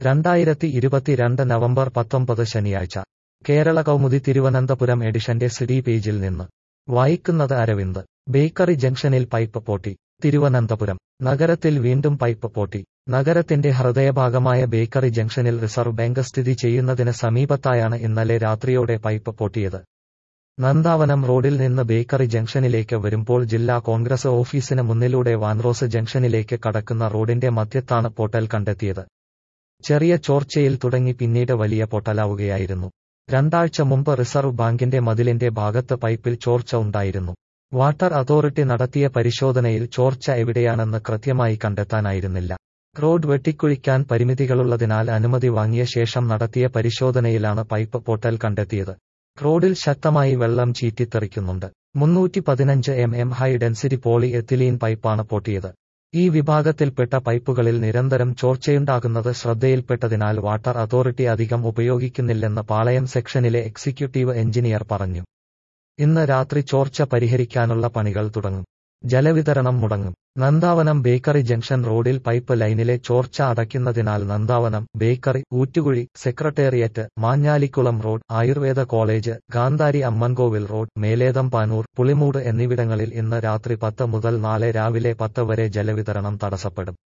രണ്ടായിരത്തി ഇരുപത്തിരണ്ട് നവംബർ പത്തൊമ്പത് ശനിയാഴ്ച കേരള കൗമുദി തിരുവനന്തപുരം എഡിഷന്റെ സിഡി പേജിൽ നിന്ന് വായിക്കുന്നത് അരവിന്ദ് ബേക്കറി ജംഗ്ഷനിൽ പൈപ്പ് പൊട്ടി തിരുവനന്തപുരം നഗരത്തിൽ വീണ്ടും പൈപ്പ് പൊട്ടി നഗരത്തിന്റെ ഹൃദയഭാഗമായ ബേക്കറി ജംഗ്ഷനിൽ റിസർവ് ബാങ്ക് സ്ഥിതി ചെയ്യുന്നതിന് സമീപത്തായാണ് ഇന്നലെ രാത്രിയോടെ പൈപ്പ് പൊട്ടിയത് നന്ദാവനം റോഡിൽ നിന്ന് ബേക്കറി ജംഗ്ഷനിലേക്ക് വരുമ്പോൾ ജില്ലാ കോൺഗ്രസ് ഓഫീസിന് മുന്നിലൂടെ വാൻറോസ് ജംഗ്ഷനിലേക്ക് കടക്കുന്ന റോഡിന്റെ മധ്യത്താണ് പൊട്ടൽ കണ്ടെത്തിയത് ചെറിയ ചോർച്ചയിൽ തുടങ്ങി പിന്നീട് വലിയ പൊട്ടലാവുകയായിരുന്നു രണ്ടാഴ്ച മുമ്പ് റിസർവ് ബാങ്കിന്റെ മതിലിന്റെ ഭാഗത്ത് പൈപ്പിൽ ചോർച്ച ഉണ്ടായിരുന്നു വാട്ടർ അതോറിറ്റി നടത്തിയ പരിശോധനയിൽ ചോർച്ച എവിടെയാണെന്ന് കൃത്യമായി കണ്ടെത്താനായിരുന്നില്ല റോഡ് വെട്ടിക്കുഴിക്കാൻ പരിമിതികളുള്ളതിനാൽ അനുമതി വാങ്ങിയ ശേഷം നടത്തിയ പരിശോധനയിലാണ് പൈപ്പ് പൊട്ടൽ കണ്ടെത്തിയത് റോഡിൽ ശക്തമായി വെള്ളം ചീറ്റിത്തെറിക്കുന്നുണ്ട് മുന്നൂറ്റി പതിനഞ്ച് M M high density polyethylene പൈപ്പാണ് പൊട്ടിയത് ഈ വിഭാഗത്തിൽപ്പെട്ട പൈപ്പുകളിൽ നിരന്തരം ചോർച്ചയുണ്ടാകുന്നത് ശ്രദ്ധയിൽപ്പെട്ടതിനാൽ വാട്ടർ അതോറിറ്റി അധികം ഉപയോഗിക്കുന്നില്ലെന്ന് പാളയം സെക്ഷനിലെ എക്സിക്യൂട്ടീവ് എഞ്ചിനീയർ പറഞ്ഞു ഇന്ന് രാത്രി ചോർച്ച പരിഹരിക്കാനുള്ള പണികൾ തുടങ്ങും ജലവിതരണം മുടങ്ങും നന്ദാവനം ബേക്കറി ജംഗ്ഷൻ റോഡിൽ പൈപ്പ് ലൈനിലെ ചോർച്ച അടയ്ക്കുന്നതിനാൽ Nandavanam bakery Oottukuzhi secretariat Manjalikulam road Ayurveda college Gandhari Ammankovil road Meletham Panoor Pulimoodu എന്നിവിടങ്ങളിൽ ഇന്ന് രാത്രി പത്ത് മുതൽ നാളെ രാവിലെ പത്ത് വരെ ജലവിതരണം തടസ്സപ്പെടും